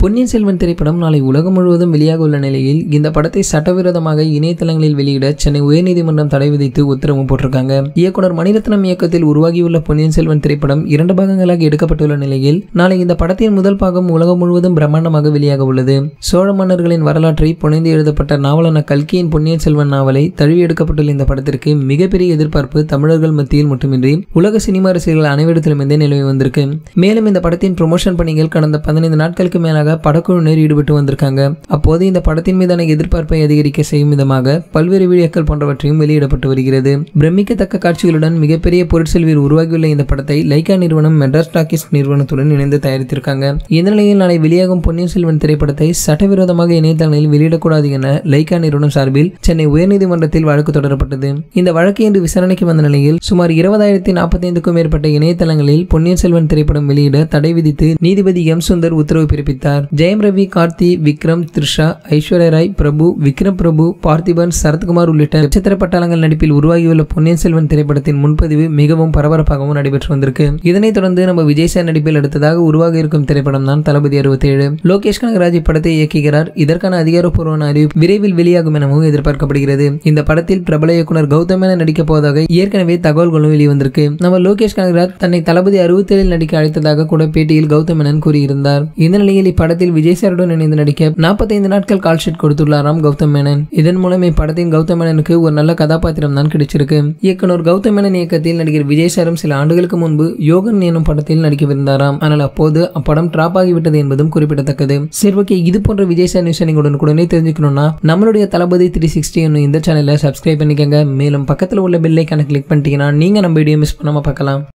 பொன்னியின் செல்வன் திரைப்படம் நாளை உலகம் முழுவதும் வெளியாக உள்ள நிலையில் இந்த படத்தை சட்டவிரோதமாக இணையதளங்களில் வெளியிட சென்னை உயர்நீதிமன்றம் தடை விதித்து உத்தரவு போட்டிருக்காங்க இயக்குனர் மணிரத்னம் இயக்கத்தில் உருவாகியுள்ள பொன்னியின் செல்வன் திரைப்படம் இரண்டு பாகங்களாக எடுக்கப்பட்டுள்ள நிலையில் நாளை இந்த படத்தின் முதல் பாகம் உலகம் முழுவதும் பிரம்மாண்டமாக வெளியாக உள்ளது சோழ மன்னர்களின் வரலாற்றை புனைந்து எழுதப்பட்ட நாவலான கல்கியின் பொன்னியின் செல்வன் நாவலை தழுவி எடுக்கப்பட்டுள்ள இந்த படத்திற்கு மிகப்பெரிய எதிர்பார்ப்பு தமிழர்கள் மத்தியில் மட்டுமின்றி உலக சினிமா ரசிகர்கள் அனைவரிடத்திலுமிருந்தே நிலவி வந்திருக்கு மேலும் இந்த படத்தின் ப்ரொமோஷன் பணிகள் கடந்த பதினைந்து நாட்களுக்கு மேலாக படக்குழுவினர் ஈடுபட்டு வந்திருக்காங்க அப்போது இந்த படத்தின் மீதான எதிர்பார்ப்பை அதிகரிக்க செய்யும் விதமாக பல்வேறு வீடியோக்கள் போன்றவற்றையும் வெளியிடப்பட்டு வருகிறது பிரமிக்கத்தக்க காட்சிகளுடன் மிகப்பெரிய பொருட்செல்வியில் உருவாகியுள்ள இந்த படத்தை லைகா நிறுவனம் மெட்ராஸ் டாக்கிஸ் நிறுவனத்துடன் இணைந்து தயாரித்திருக்காங்க இந்த நிலையில் நாளை வெளியாகும் பொன்னியின் செல்வன் திரைப்படத்தை சட்டவிரோதமாக இணையதளங்களில் வெளியிடக்கூடாது என லைகா நிறுவனம் சார்பில் சென்னை உயர்நீதிமன்றத்தில் வழக்கு தொடரப்பட்டது இந்த வழக்கு இன்று விசாரணைக்கு வந்த நிலையில் சுமார் இருபதாயிரத்தி நாற்பத்தி ஐந்துக்கும் மேற்பட்ட இணையதளங்களில் பொன்னியின் செல்வன் திரைப்படம் வெளியிட தடை விதித்து நீதிபதி எம் சுந்தர் உத்தரவு பிறப்பித்தார் ஜெயம் ரவி கார்த்தி விக்ரம் த்ரிஷா ஐஸ்வர்யா ராய் பிரபு விக்ரம் பிரபு பார்த்திபன் சரத்குமார் உள்ளிட்ட நட்சத்திர பட்டாளங்கள் நடிப்பில் உருவாகியுள்ள பொன்னியின் செல்வன் திரைப்படத்தின் முன்பதிவு மிகவும் பரபரப்பாகவும் நடைபெற்று வந்திருக்கு இதனைத் தொடர்ந்து நம்ம விஜய் சார் நடிப்பில் அடுத்ததாக உருவாக இருக்கும் திரைப்படம் தான் தளபதி அறுபத்தி ஏழு லோகேஷ் கனகராஜ் இப்படத்தை இயக்குகிறார் இதற்கான அதிகாரப்பூர்வமான அறிவிப்பு விரைவில் வெளியாகும் எனவும் எதிர்பார்க்கப்படுகிறது இந்த படத்தில் பிரபல இயக்குனர் கௌதம் மேனன் நடிக்க போவதாக ஏற்கனவே தகவல்களும் வெளிவந்திருக்கு நம்ம லோகேஷ் கனகராஜ் தன்னை தளபதி அறுபத்தி ஏழில் நடிக்க அழைத்ததாக கூட பேட்டியில் கௌதம் மேனன் கூறியிருந்தார் இந்த நிலையில் இப்படத்தில் விஜய் சாருடன் இணைந்து நடிக்க நாற்பத்தைந்து நாட்கள் கால் ஷீட் கொடுத்துள்ளாராம் கௌதம் மேனன் இதன் மூலம் இப்படத்தின் கௌதம் மேனனுக்கு ஒரு நல்ல கதாபாத்திரம் தான் கிடைச்சிருக்கு இயக்குனர் கௌதம் மேனன் இயக்கத்தில் நடிகர் விஜய் சாரும் சில ஆண்டுகளுக்கு முன்பு யோகன் எனும் படத்தில் நடிக்கவிருந்தாராம் ஆனால் அப்போது அப்படம் டிராப் ஆகிவிட்டது என்பதும் குறிப்பிடத்தக்கது சரி ஓகே இது போன்ற விஜய் சார் நியூஸ் நீங்கள் உடனுக்குடனே தெரிஞ்சுக்கணும்னா நம்மளுடைய தளபதி த்ரீ சிக்ஸ்டி என்னும் இந்த சேனலை சப்ஸ்கிரைப் பண்ணிக்கங்க மேலும் பக்கத்தில் உள்ள பெல்லைக்கான கிளிக் பண்ணிட்டீங்கன்னா நீங்கள் நம்ம வீடியோ மிஸ் பண்ணாமல் பார்க்கலாம்